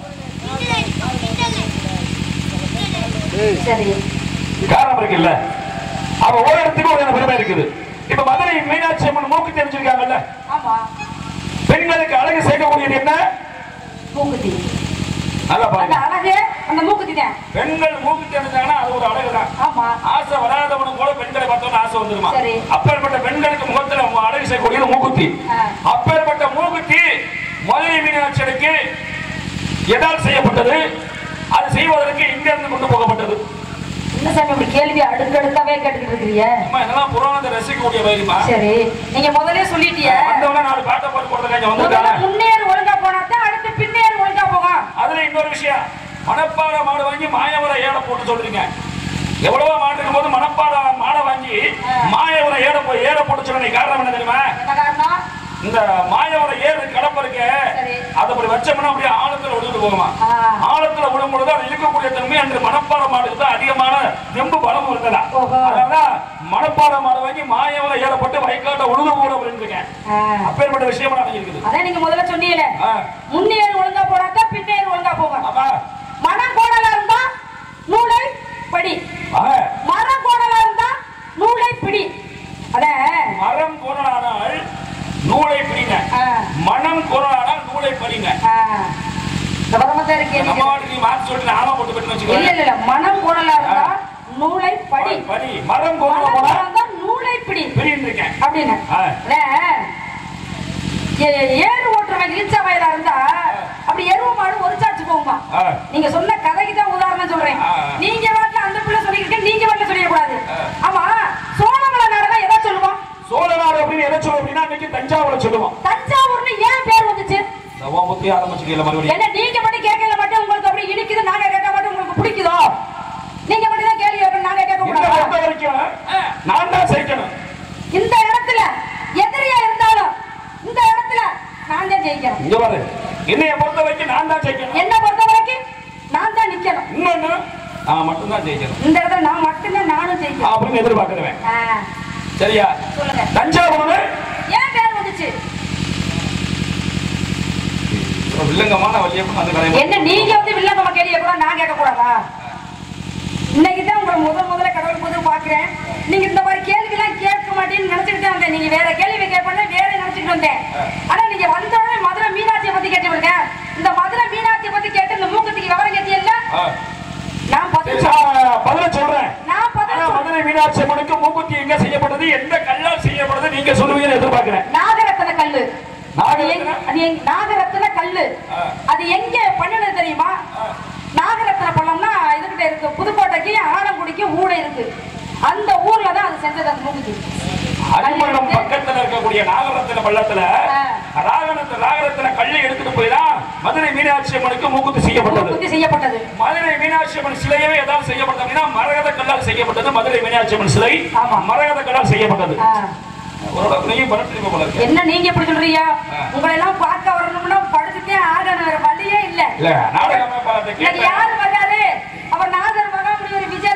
சரி காரணம் இருக்குல்ல அப்ப ஒரு இடத்துக்கு ஒரு பெருமை இருக்குது இப்ப மதுரை மீனாட்சி அம்மன் மூக்கு தெரிஞ்சிருக்காங்கல்ல ஆமா பெண்களுக்கு அழகு சேர்க்கக்கூடியது என்ன மூக்குத்தி நல்லா அந்த பாருங்க அழகு அந்த மூக்குத்தி தான் பெண்கள் மூக்கு தெரிஞ்சாங்கன்னா அது ஒரு அழகு தான் ஆமா ஆசை வராதவனுக்கு கூட பெண்களை பார்த்தோன்னு ஆசை வந்துருமா சரி. அப்பேற்பட்ட பெண்களுக்கு முகத்துல அழகு செய்யக்கூடியது மூக்குத்தி ஆ. அப்பேற்பட்ட மூக்குத்தி மதுரை மீனாட்சியருக்கு எதால் செய்யப்பட்டது அது செய்வதற்கு இங்க இருந்து கொண்டு போகப்பட்டது என்ன சாமி இப்படி கேள்வி அடுக்கடுக்காவே கேட்டுக்கிட்டு இருக்கிறீங்க அம்மா, இதெல்லாம் புராணத்தை ரசிக்கக்கூடிய வகைமா சரி நீங்க முதல்லயே சொல்லிட்டிய வந்தவன நாலு பாட்டை போட்டு போடுறதுக்காக முதல்ல வந்திருக்காங்க முன்னேறு ஒழுங்கா போனா தான் அடுத்து பின்னேறு ஒழுங்கா போகும் அதுல இன்னொரு விஷயம் மணப்பாறை மாடு வாங்கி மாயவரை ஏட போட்டு சொல்றீங்க எவ்வளவோ மாடு இருக்கும் போது மணப்பாறை மாடை வாங்கி மாயவரை ஏட போய் ஏட போட்டு சொல்றீங்க காரணம் என்ன தெரியுமா என்ன காரணம் இந்த மாயவரை ஏறு கடப்ப இருக்க சரி. அதை அப்படி வச்சோம்னா அப்படியே ஆழத்துல விழுந்து போகுமா ஆ. ஆழத்துல விழும் பொழுது அது இருக்கக்கூடிய தன்மை அன்று மணப்பாறை மாடுக்கு தான் அதிகமான தெம்பு பலம் இருந்ததா ஓஹோ. அதனால மணப்பாறை மாடு வாங்கி மாயவரை ஏறப்பட்டு வயக்காட்ட உழுது போட அப்படின்னு ஆ. அப்பேற்பட்ட விஷயம் இருக்குது அதான் நீங்க முதல்ல சொன்னீங்களே ஆ. முன்னேறு ஒழுங்கா போனாக்கா பின்னேறு ஒழுங்கா போகும் ஆமா மனம் கோணலா இருந்தா நூலை படி ஆ. மரம் கோணலா இருந்தா நூலை பிடி அத மரம் குரலானால் நூலை பிடிங்க ஆ, மனம் குரலானால் நூலை படிங்க ஆ. இந்த வரமத்தை இருக்கே நம்ம வாட்டுக்கு நீ மாத்தி சொல்லிட்டு ஆமா போட்டு போட்டு இல்ல வச்சுக்கோ இல்ல இல்ல மனம் கோணலா இருந்தா நூலை படி படி மரம் குரல மனம் போனா கோணலா இருந்தா நூலை பிடி பிடின்னு இருக்கேன் அப்படின்னு ஆ. அதான், ஏ- ஏறு ஓட்டுறவன் இழிச்சா வயலா இருந்தா அப்படி எருவ மாடு ஒரு சாட்சி போகுமா ஆ. நீங்க சொன்ன கதைக்கு தான் உதாரணம் சொல்றேன் ஆ. நீங்க வாட்டில அந்த பிள்ளை சொல்லிருக்க நீங்க வாட்டில சொல்லிடக்கூடாது ஆ. ஆமா சோழமலை நாடகம் எதை சொல்லுவோம் சோழநாடு அப்படின்னு எதை சொல்லுவோம் அப்படின்னா இன்னைக்கு தஞ்சாவூரை சொல்லுவோம் தஞ்சாவூர்னு ஏன் பேர் வந்துச்சு நவா முத்தி ஆரம்பிச்சுக்கல மறுபடியும் என்ன நீங்க மட்டும் கேட்கல மட்டும் உங்களுக்கு அப்படி இனிக்குது நாங்க கேட்க மட்டும் உங்களுக்கு பிடிக்குதோ நீங்க மட்டும் தான் கேள்வி கேட்கணும் நாங்க கேட்க இந்த பொறுத்த கூடாதா வரைக்கும் நான் தான் ஜெயிக்கணும் இந்த இடத்துல எதிரியா இருந்தாலும் இந்த இடத்துல நான் தான் ஜெயிக்கிறேன் இங்க பாரு என்னைய பொறுத்த வரைக்கும் நான் தான் ஜெயிக்கணும் என்ன பொறுத்த வரைக்கும் நான் தான் நிக்கணும் இன்னொன்னு நான் மட்டும்தான் ஜெயிக்கணும் இந்த இடத்துல நான் மட்டும்தான் நானும் ஜெயிக்கிறேன் அப்படின்னு எதிர்பார்க்கிறேன் ஆ, சரியா சொல்லுங்க தஞ்சாவூர் ஏன் பேர் வந்துச்சு வில்லங்கமான வழியப்பன் அந்த கதை என்ன நீங்க வந்து வில்லங்கம்மா கேள்வி கூட நான் கேட்க கூடாதா இன்னைக்கு தான் உங்களை முதல் முதல்ல கடவுள் புது பாக்குறேன் நீங்க இந்த மாதிரி கேள்வி எல்லாம் கேட்க மாட்டேன்னு நினைச்சுட்டு தான் வந்தேன் நீங்க வேற கேள்வி கேட்பேன்னு வேற நினைச்சிட்டு வந்தேன் ஆனா நீங்க வந்த உடனே மதுரை மீனாட்சியை பத்தி கேட்டு விடுங்க இந்த மதுரை மீனாட்சியை பத்தி கேட்டு இந்த மூக்கத்துக்கு விவரம் கேட்டியல்ல ஆ. நான் பதில் சரி, சொல்றேன். நான் பதில சொல்றேன் நான் பதில் ஆனா சொல்றேன். மதுரை மீனாட்சி அம்மனுக்கு மூக்குத்தி எங்க செய்யப்பட்டது எந்த கல்லால் செய்யப்பட்டது நீங்க சொல்லுவீங்கன்னு எதிர்பார்க்கிறேன் நாகரத்ன கல்லு அது நாகரத்ன? எங்க- அது எங்க- நாகரத்ன கல்லு ஆ. அது எங்க பண்ணுனது தெரியுமா நாகரத்ன பள்ளம்னா இதுகிட்ட இருக்கு புதுக்கோட்டைக்கு ஆலங்குடிக்கு ஊட இருக்கு அந்த ஊர்ல தான் அது செஞ்சது அந்த மூக்குத்தி அரிமளம் பக்கத்துல இருக்கக்கூடிய நாகரத்தின பள்ளத்துல ஆ. ராகனத்து ராகரத்தின கல்லை எடுத்துட்டு போய் தான் மதுரை மீனாட்சி அம்மனுக்கு மூக்குத்தி செய்யப்பட்டது மூக்குத்தி செய்யப்பட்டது மதுரை மீனாட்சி அம்மன் சிலையவே ஏதாவது செய்யப்பட்டது அப்படின்னா மரகத கல்லால் செய்யப்பட்டது மதுரை மீனாட்சி அம்மன் சிலை ஆமா. மரகத கல்லால் செய்யப்பட்டது ஆ. ஓரளவுக்கு நீங்க பரப்பிருக்க போல இருக்கு என்ன நீங்க இப்படி சொல்றீங்க ஆ. உங்களை எல்லாம் பார்க்க வரணும்னா படுத்துட்டே ஆகணும் வேற வழியே இல்ல இல்ல நாடக அமைப்பாளர்கிட்ட இன்னைக்கு கேட்டேன் யாரு வர்றாரு அவர் நாதர் மகாமுனிவர் விஜய்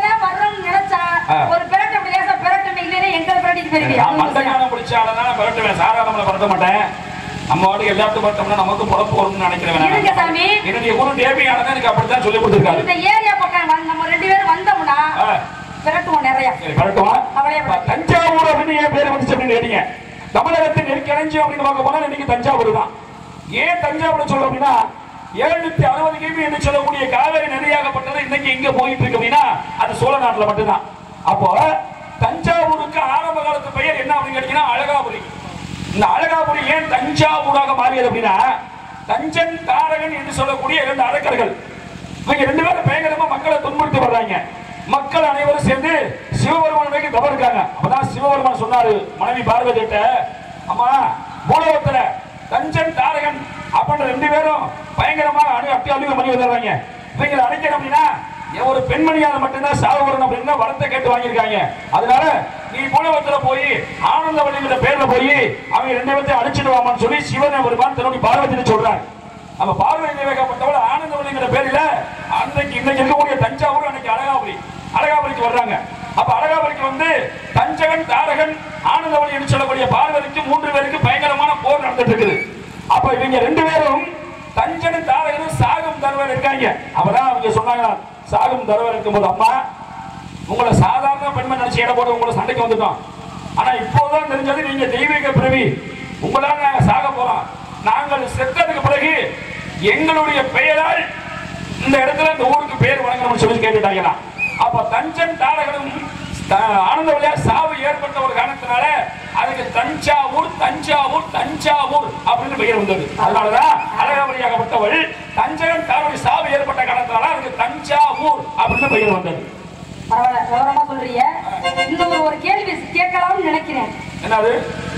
பரட்டுவேன் சாதாரண பரட்ட மாட்டேன் நம்ம வாட்டுக்கு எல்லாத்தையும் பரட்டோம்னா நமக்கு பொழப்பு வரும்னு நினைக்கிறேன் இருங்க சாமி. என்னுடைய குரு டேபியானதான் எனக்கு அப்படித்தான் சொல்லி கொடுத்துருக்காரு இந்த ஏரியா பக்கம் வந்து நம்ம ரெண்டு பேரும் வந்தோம்னா ஆ. விரட்டுவோம் நிறைய சரி பரட்டுவா அவளையே பரட்டு. தஞ்சாவூர் அப்படின்னு ஏன் பேர் வந்துச்சு அப்படின்னு கேட்டீங்க தமிழகத்தின் நெருக்கடைஞ்சி அப்படின்னு பார்க்க போனா இன்னைக்கு தஞ்சாவூர் தான் ஏன் தஞ்சாவூர் சொல்றோம் அப்படின்னா எழுநூத்தி அறுபது கிபி என்று சொல்லக்கூடிய காவேரி நதியாகப்பட்டது இன்னைக்கு எங்க போயிட்டு இருக்கு அப்படின்னா அது சோழ நாட்டுல மட்டும்தான் அப்போ தஞ்சாவூருக்கு ஆரம்ப காலத்து பெயர் என்ன அப்படின்னு கேட்டீங்கன்னா அழகாபுரி இந்த அழகாபுரி ஏன் தஞ்சாவூராக மாறியது அப்படின்னா தஞ்சன் தாரகன் என்று சொல்லக்கூடிய இரண்டு அரக்கர்கள் இவங்க ரெண்டு பேரும் பயங்கரமா மக்களை துன்புறுத்தி வர்றாங்க மக்கள் அனைவரும் சேர்ந்து சிவபெருமான் நோக்கி தவறு இருக்காங்க அப்பதான் சிவபெருமான் சொன்னாரு மனைவி பார்வதி கிட்ட அம்மா பூலோகத்துல தஞ்சன் தாரகன் அப்படின்ற ரெண்டு பேரும் பயங்கரமா அணு அட்டி அழுக பண்ணி வந்துடுறாங்க இவங்களை அடைக்கணும் அப்படின்னா என் ஒரு பெண்மணியால மட்டும்தான் சாவு வரணும் அப்படின்னு வரத்தை கேட்டு வாங்கியிருக்காங்க அதனால நீ பூலோகத்துல போய் ஆனந்தவல்லிங்கிற பேர்ல போய் அவங்க ரெண்டு பேர்த்தையும் அடிச்சிட்டு வாமான்னு சொல்லி சிவன் பெருமான் தன்னுடைய பார்வதினு சொல்றாங்க நம்ம பார்வதி தேவகப்பட்டவள் ஆனந்தவல்லிங்கிற பேர்ல அன்னைக்கு இன்னைக்கு இருக்கக்கூடிய தஞ்சாவூர் அன்னைக்கு அழகாபுரி அழகாபுரிக்கு வர்றாங்க அப்ப அழகாபுரிக்கு வந்து தஞ்சகன் தாரகன் ஆனந்தவல்லி என்று சொல்லக்கூடிய பார்வதிக்கு மூன்று பேருக்கு பயங்கரமான போர் நடந்துட்டு இருக்குது அப்ப இவங்க ரெண்டு பேரும் தஞ்சனும் தாரகனும் சாகும் தருவர் இருக்காங்க அப்பதான் அவங்க சொன்னாங்க சாகும் தருவர் இருக்கும்போது அம்மா உங்களை சாதாரண பெண்மணி நினைச்சு இடம் போட்டு உங்களை சண்டைக்கு வந்துட்டோம் ஆனா இப்போதான் தெரிஞ்சது நீங்க தெய்வீக பிறவி உங்களால நாங்க சாக போறோம் நாங்கள் செத்ததுக்கு பிறகு எங்களுடைய பெயரால் இந்த இடத்துல இந்த ஊருக்கு பேர் வழங்கணும்னு சொல்லி கேட்டுட்டாங்களாம் அப்ப தஞ்சன் தாரகனும் த- ஆனந்தவழியார் சாவு ஏற்பட்ட ஒரு காரணத்தினால அதுக்கு தஞ்சாவூர் தஞ்சாவூர் தஞ்சாவூர் அப்படின்னு பெயர் வந்தது அதனாலதான் அழகாவளியாகப்பட்டவள் தஞ்சகன் தாருடைய சாவு ஏற்பட்ட காரணத்தினால அதுக்கு தஞ்சாவூர் அப்படின்னு பெயர் வந்தது பரவாயில்ல விவரமா சொல்றீங்க இந்த ஒரு ஒரு கேள்வி கேட்கலாம்னு நினைக்கிறேன் என்னது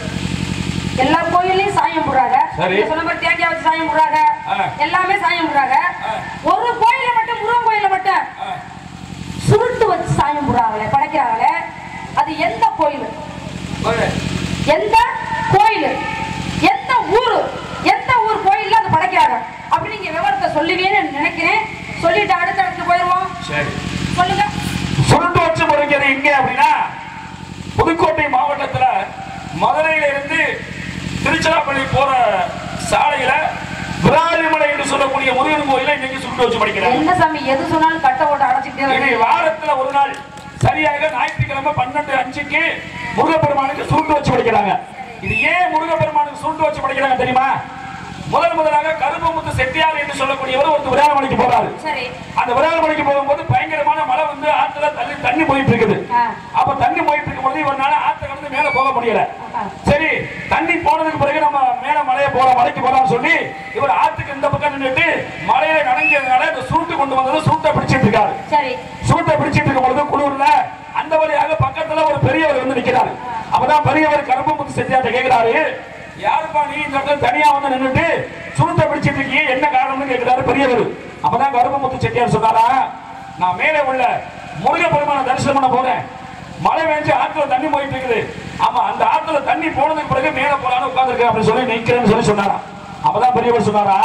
எல்லா கோயிலையும் சாயம் போடுறாங்க சரி. நீங்க சொன்ன மாதிரி தேங்காய் வச்சு சாயம் போடுறாங்க ஆ. எல்லாமே சாயம் போடுறாங்க ஆ. ஒரு கோயில மட்டும் முருகன் கோயில மட்டும் ஆ, சுருட்டு வச்சு சாயம் போடுறாங்களே படைக்கிறாங்களே அது எந்த கோயில் ஒரு எந்த கோயில் எந்த ஊரு எந்த ஊர் கோயில்ல அது படைக்கிறாங்க அப்படி நீங்க விவரத்தை சொல்லுவீங்கன்னு நினைக்கிறேன் சொல்லிட்டு அடுத்த இடத்துக்கு போயிருவோம் சரி சொல்லுங்க சுருண்டு வச்சு முறைக்கிறது எங்க அப்படின்னா புதுக்கோட்டை மாவட்டத்துல மதுரையில இருந்து திருச்சிராப்பள்ளி போற சாலையில விராலிமலை என்று சொல்லக்கூடிய முருகன் கோயில இன்னைக்கு சுருண்டு வச்சு படிக்கிறாங்க என்ன சாமி எது சொன்னாலும் கட்டை போட்டு அடைச்சிக்கிட்டே இது வரீங்க. வாரத்துல ஒரு நாள் சரியாக ஞாயிற்றுக்கிழமை பன்னெண்டு அஞ்சுக்கு முருகப்பெருமானுக்கு சுருண்டு வச்சு படிக்கிறாங்க இது ஏன் முருகப்பெருமானுக்கு சுருண்டு வச்சு படிக்கிறாங்க தெரியுமா முதல் முதலாக கருப்பமுத்து செட்டியார் என்று சொல்லக்கூடியவர் ஒரு விராலிமலைக்கு போறாரு சரி அந்த விராலிமலைக்கு போகும்போது பயங்கரமான மழை வந்து ஆத்துல தண்ணி தண்ணி போயிட்டு இருக்குது ஆ. அப்ப தண்ணி போயிட்டு இருக்கும் பொழுது இவரால ஆத்த கடந்து மேல போக முடியல ஆ. சரி தண்ணி போனதுக்கு பிறகு நம்ம மேல மலைய போற மலைக்கு போலாம்னு சொல்லி இவர் ஆத்துக்கு இந்த பக்கம் நின்னுட்டு மலையில நனைஞ்சதுனால இந்த சுருட்டு கொண்டு வந்தது சுருட்டை பிடிச்சிட்டு இருக்காரு சரி சுருட்டை பிடிச்சிட்டு இருக்கும் பொழுது குளிர்ல அந்த வழியாக பக்கத்துல ஒரு பெரியவர் வந்து நிக்கிறாரு அப்பதான் பெரியவர் கருப்பமுத்து செட்டியார்ட்ட கேக்குறாரு யாருப்பா நீ இந்த இடத்துல தனியா வந்து நின்னுட்டு சுருட்டை பிடிச்சிட்டு இருக்கீங்க என்ன காரணம்னு கேக்குறாரு பெரியவர் அப்பதான் கருப்பமுத்து செட்டியார் சொன்னாரா நான் மேலே உள்ள முருகப்பெருமான தரிசனம் பண்ண போறேன் மழை பெஞ்சு ஆத்துல தண்ணி போயிட்டு இருக்குது ஆமா அந்த ஆத்துல தண்ணி போனதுக்கு பிறகு மேல போலான்னு உட்கார்ந்துருக்கேன் அப்படின்னு சொல்லி நிக்கிறேன்னு சொல்லி சொன்னாரா அப்பதான் பெரியவர் சொன்னாரா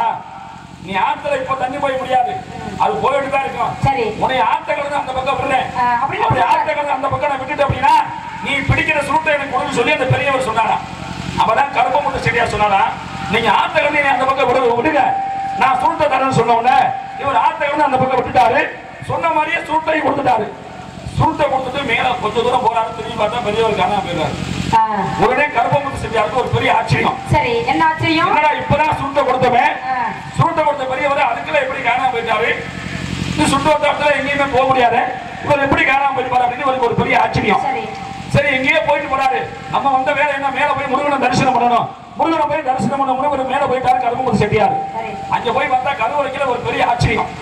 நீ ஆத்துல இப்ப தண்ணி போய் முடியாது அது போயிட்டு தான் இருக்கும் சரி. உன்னை ஆத்த கடந்து அந்த பக்கம் விடுறேன் ஆ, அப்படின்னு அப்படி சொல்றாரு. ஆத்த கடந்து அந்த பக்கம் நான் விட்டுட்டு அப்படின்னா நீ பிடிக்கிற சுருட்டை எனக்கு கொடுன்னு சொல்லி அந்த பெரியவர் சொன்னாரா அவதான் கருப்பமுட்டு செடியார் சொன்னாரா நீங்க ஆத்த கடந்து என்னை அந்த பக்கம் விடு விடுங்க நான் சுருட்டை தரேன்னு சொன்ன உடனே இவர் ஆத்த கடந்து அந்த பக்கம் விட்டுட்டாரு சொன்ன மாதிரியே சுருட்டையும் கொடுத்துட்டாரு சுருட்டை கொடுத்துட்டு மேல கொஞ்ச தூரம் போறாரு திரும்பி பார்த்தா பெரியவர் காணாம போயிடுறாரு ஆ, உடனே கருப்பமுத்து செடியாருக்கு ஒரு பெரிய ஆச்சரியம் சரி என்ன ஆச்சரியம் என்னடா இப்பதான் சுருட்டை கொடுத்தவன் ஆ, சுருட்டை கொடுத்த பெரியவர் அதுக்குள்ள எப்படி காணாம போயிட்டாரு இந்த சுட்டு வந்த இடத்துல எங்கேயுமே போக முடியாது இவர் எப்படி காணாம போயிருப்பாரு அப்படின்னு இவருக்கு ஒரு பெரிய ஆச்சரியம் சரி சரி எங்கேயோ போயிட்டு போறாரு நம்ம வந்த வேலை என்ன மேல போய் முருகனை தரிசனம் பண்ணணும் முருகனை போய் தரிசனம் பண்ண முருகன் மேல போயிட்டாரு கரும்பு செட்டியாரு சரி அங்க போய் பார்த்தா கருவறைக்குள்ள ஒரு பெரிய ஆச்சரியம்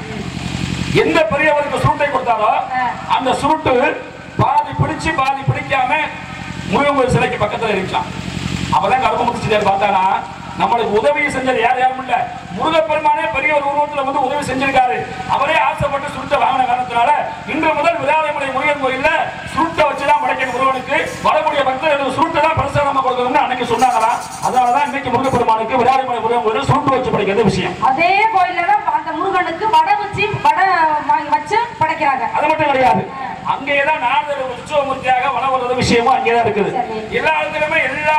எந்த பெரியவருக்கு சுருட்டை கொடுத்தாரோ ஆ. அந்த சுருட்டு பாதி பிடிச்சு பாதி பிடிக்காம முருகன் கோயில் சிலைக்கு பக்கத்துல இருந்துச்சான் அப்பதான் கருப்பமுத்து செட்டியார் பார்த்தானா நம்மளுக்கு உதவி செஞ்சது யார் யாரும் இல்ல முருகப்பெருமானே பெரிய ஒரு உருவத்துல வந்து உதவி செஞ்சிருக்காரு அவரே ஆசைப்பட்டு சுருட்டை வாங்கின காரணத்தினால இன்று முதல் விதாலயமலை முருகன் கோயில்ல சுருட்டை வச்சுதான் படைக்கணும் முருகனுக்கு வரக்கூடிய பக்தர்களுக்கு சுருட்டை தான் பிரசாதமா கொடுக்கணும்னு அன்னைக்கு சொன்னாங்களா அதனாலதான் இன்னைக்கு முருகப்பெருமானுக்கு விதாலயமலை முருகன் கோயில் சுருட்டு வச்சு படைக்கிறது விஷயம் அதே கோயில்ல தான் அந்த முருகனுக்கு வடை வச்சு வடை வாங்கி வச்சு படைக்கிறாங்க அது மட்டும் கிடையாது அங்கேயேதான் நாரதர் உற்சவமூர்த்தியாக வளம் வர்றது விஷயமும் அங்கேதான் இருக்குது சரி. எல்லா இடத்துலயுமே எல்லா இலையை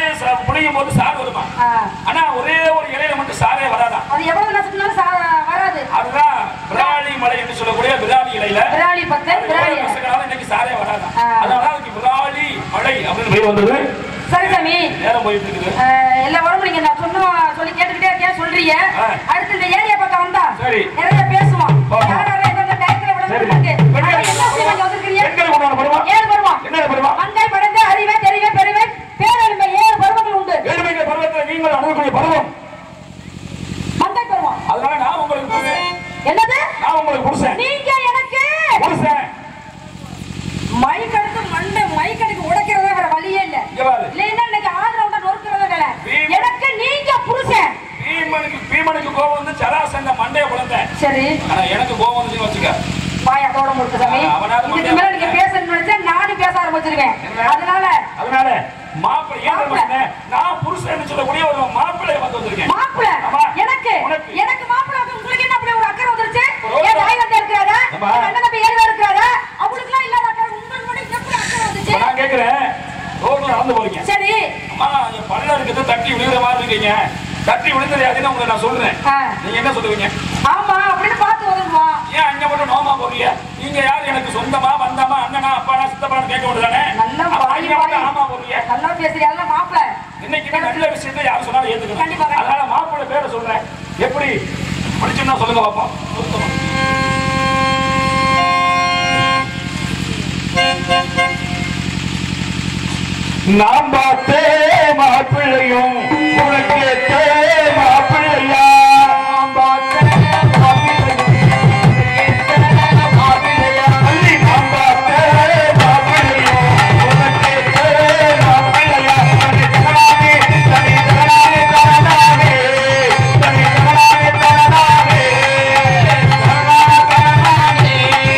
ச- புளியும் போது சாறு வருமா ஆ. ஆனா ஒரே ஒரு இலையில மட்டும் சாரே வராதான் அது எவ்வளவு நசுக்குனாலும் சா- வராது அதுதான் விராலி மலை என்று சொல்லக்கூடிய விராலி இலையில விராலி பத்து அது விராலி எவ்வளவு நசுக்கினாலும் இன்னைக்கு சாரே வராதான் ஆ. அதனால அதுக்கு விராலி மலை அப்படின்னு பேர் வந்தது சரி சாமி நேரம் போயிட்டு இருக்குது அஹ், எல்லா உடம்பு நீங்க நான் சொன்ன சொல்லி கேட்டுக்கிட்டே இருக்கேன் சொல்றீங்க ஆ. அடுத்து இந்த ஏரியா பக்கம் வந்தா சரி. நிறைய பேசுவோம் பாப்போம். யார் யார் எந்தெந்த டயத்துல விட சரி. இருக்கு பெண்கள் ஆனா என்ன செய்ய நீங்க வந்திருக்கீங்க பெண்கள் கொண்டு வர பருவம் ஏழு பருவம் என்ன பருவம் மங்கை படைந்த அறிவே தெரிவே பெருவே பேரறிமை ஏழு பருவங்கள் உண்டு ஏழுமைங்க பருவத்தில் நீங்கள் அணுகக்கூடிய பருவம் மங்கை பருவம் அதனால நான் உங்களுக்கு புருஷன் என்னது நான் உங்களுக்கு புருஷன் நீங்க எனக்கு புருஷன் மைக் எடுத்து மண்டை மைக் எடுத்து உடைக்கிறதே வேற வழியே இல்ல இங்க பாரு இல்லைன்னா இன்னைக்கு ஆதரவு தான் நொறுக்கிறதே வேற நீ- எனக்கு நீங்க புருஷன் பீமனுக்கு பீமனுக்கு கோபம் வந்து சராசங்க மண்டைய குழந்தை சரி ஆனா எனக்கு கோபம் வந்துச்சுன்னு வச்சுக்க வாய் அதோட முறுக்கு சாமி ஆ, அவனாவது இதுக்கு மேல நீங்க பேசணும்னு நினைச்சா நானும் பேச ஆரம்பிச்சிருவேன் என்ன? அதனால அதனால மாப்பிள்ளை ஏன் மாப்பிள்ளை. தெரியுமா? நான் புருஷன் சொல்லக்கூடிய ஒரு மாப்பிள்ளை வந்து வந்திருக்கேன் மாப்பிள ஆமா. எனக்கு உனக்கு. எனக்கு மாப்பிள வந்து உங்களுக்கு என்ன அப்படி ஒரு அக்கறை வந்துருச்சு ஒரு என் தாய் வந்து இருக்கிறாரா ஆமா. என் அண்ணன் தம்பி ஏழு இருக்கிறாரா அவங்களுக்குலாம் இல்லாத அக்கறை உங்களுக்கு மட்டும் எப்படி அக்கறை வந்துச்சு இப்ப நான் கேக்குறேன் ரோட்ல நடந்து போறீங்க சரி அம்மா என் பல்ல இருக்குது தட்டி விழுகிற மாதிரி இருக்கீங்க தட்டி விழுந்தது அதுன்னு உங்களை நான் சொல்றேன் ஆ. நீங்க என்ன சொல்லுவீங்க ஆமா அப்படின்னு பார்த்து வருமா ஏன் அங்க மட்டும் நோமா போறீங்க நீங்க யார் எனக்கு சொந்தமா வந்தமா அண்ணனா அப்பானா சித்தப்பான்னு கேட்க வேண்டியதானே நல்லா அப்ப வாய் அங்க மட்டும் வாய். ஆமா போறீங்க நல்லா பேசுறியா மாப்பிள இன்னைக்கு நல்ல விஷயத்தை யார் சொன்னாலும் கண்டிப்பா, ஏத்துக்கணும் கண்டிப்பா. அதனால மாப்பிள்ளை பேரை சொல்றேன் எப்படி படிச்சோம்னா சொல்லுங்க பாப்போம் சுத்தமா. நாம் பார்த்தே மாப்பிள்ளையும் உனக்கு ஏத்தே மாப்பிள்ளையா நாம் பார்த்தே அள்ளி நாம் பார்த்தே மாப்பிள்ளையும் உனக்கு ஏத்தே மாப்பிள்ளையா தனி தகரானே தனி தகரானே தகரானே தனி தகரானே தகரானே தகரானே தகரானே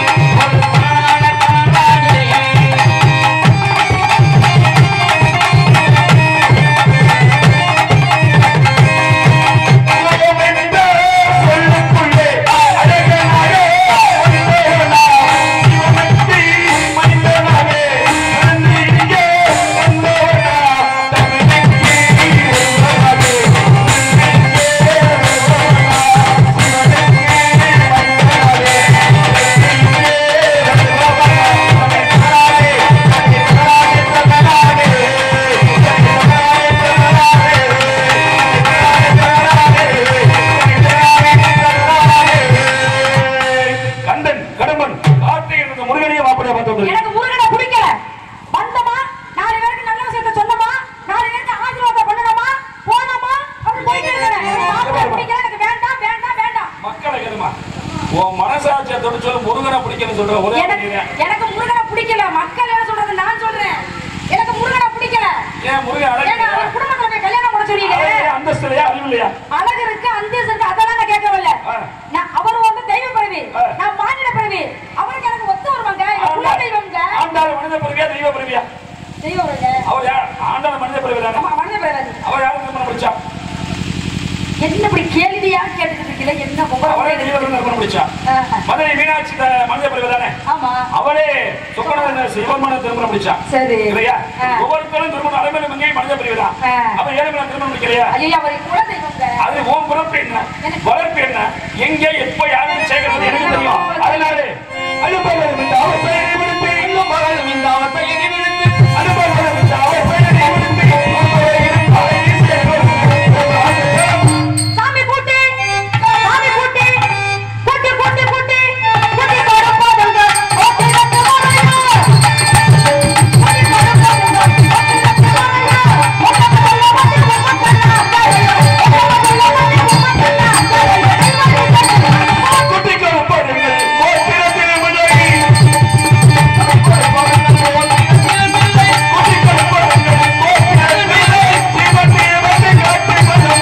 கந்தன் கடம்பன் கார்த்திகை என்ற முருகனையே மாப்பிள்ளையா பார்த்து வந்திருக்கேன். எனக்கு முருகனை பிடிக்கல வந்தமா நாலு பேருக்கு நல்ல விஷயத்த சொன்னமா நாலு பேருக்கு ஆசீர்வாதம் பண்ணணுமா போனோமா அப்படி போயிட்டே இருக்கிறேன் எனக்கு மாப்பிள்ளை பிடிக்கல எனக்கு வேண்டாம் வேண்டாம் வேண்டாம் மக்களை கேளுமா உன் மனசாட்சியை தொட்டு சொல்லு முருகனை பிடிக்கணும்னு சொல்ற ஒரே எனக்கு நீதான். எனக்கு முருகனை பிடிக்கல மக்கள் என்ன சொல்றது நான் சொல்றேன் எனக்கு முருகனை பிடிக்கல ஏன் முருகன் ஏன்னா அழகு அவர் குடும்பத்துல போய் கல்யாணம் பண்ண சொன்னீங்க அந்தஸ்து இல்லையா அறிவு இல்லையா அழகு இருக்கு அந்தஸ்து இருக்கு அதெல்லாம் நான் கேட்கவில்லை ஆ. நான் அவர் வந்து தெய்வ பிறவி ஆ. நான் மாநில பிறவி அவருக்கு எனக்கு ஒத்து வருவாங்க என் குல தெய்வம்ங்க ஆண்டாள் மனித பிறவியா தெய்வ பிறவியா தெய்வம் அவர் யார் ஆண்டாள் மனித பிறவி தானே ஆமா மனித பிறவி அவர் யாரும் திருமணம் முடிச்சா என்ன இப்படி கேள்வியா கேட்டுக்கிட்டு இருக்கீங்க என்ன அவரே ஒவ்வொரு தெய்வ திருமணம் முடிச்சா ஆஹா. மதுரை மீனாட்சி த- மனித பிறவி தானே ஆமா அவரே சுப்பன சிவமன திருமணம் முடிச்சா சரி இல்லையா ஆ. ஒவ்வொருத்தரும் திருமணம் அலைமலை மங்கை மனித பிறவி தான் ஆ. அப்ப ஏழுமலை திருமணம் முடிக்கலையா ஐயோ அவர் குல தெய்வம்ங்க அது உன் பிறப்பு என்ன வளர்ப்பு என்ன எங்க எப்ப யாரும் சேர்க்கிறது எனக்கு தெரியும் அதனால அனுபவம் இந்த அவர் பெயரை விடுத்து இன்னும் மகளும் இந்த அவர் பெயரை விடுத்து அனுபவம் இந்த அவர் பெயரை விடுத்து உங்களை இருப்பாய் சேர்க்கும். சாமி கூட்டி சாமி கூட்டி கூட்டி கூட்டி கூட்டி கூட்டி கொடுப்பாதுங்க கூட்டி கட்டு வாருங்க கூட்டி கொடுப்பாதுங்க கூட்டி கட்டு வாருங்க ஒட்டப்பல்ல வண்டி ஒட்டப்பல்ல அக்காரையோ ஒட்டப்பல்ல வண்டி ஒட்டப்பல்ல அக்காரையோ குட்டிக்கு ஒப்பந்தங்கள் கோத்திரத்தில் விலை. குட்டிக்கு ஒப்பந்தங்கள் கோத்திரத்தில் விலை. தீபத்தை வந்து காட்டு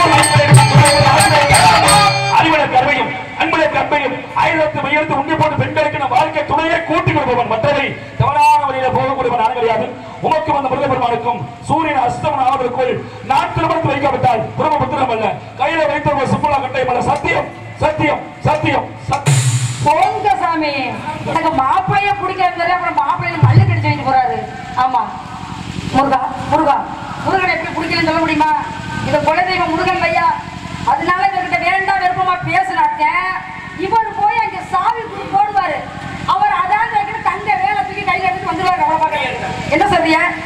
அறிவுல கர்மையும் அன்புல கர்மையும் ஆயிரத்து மையத்து உண்டி போட்டு பெண்களுக்கு நம் வாழ்க்கை துணையை கூட்டி கொடுப்பவன் மற்றவை தவறான வழியில போகக்கூடியவன் நான் கிடையாது உமக்கும் அந்த முருக பெருமானுக்கும் சூரியன் அஸ்தமன் ஆவதற்குள் நான் திருமணத்து வைக்காவிட்டால் பிரம்மபுத்திரம் அல்ல கையில வைத்த ஒரு சுப்பலா கட்டை அல்ல சத்தியம் சத்தியம் சத்தியம் சத்தியம் போங்க சாமி எனக்கு மாப்பிளைய பிடிக்காது அப்புறம் மாப்பிள்ளைய மல்லு கடிச்சு வைக்க போறாரு ஆமா முருகா முருகா முருகனை எப்படி பிடிக்கலன்னு சொல்ல முடியுமா இது குலதெய்வம் முருகன் ஐயா அதனால இவர்கிட்ட வேண்டாம் விருப்பமா பேசினாக்க இவர் போய் அங்க சாவி குடு போடுவாரு அவர் அதான் வைக்கிற தங்க வேலை தூக்கி கையில எடுத்து வந்துருவாரு அவ்வளவு பார்க்க என்ன சொல்றிய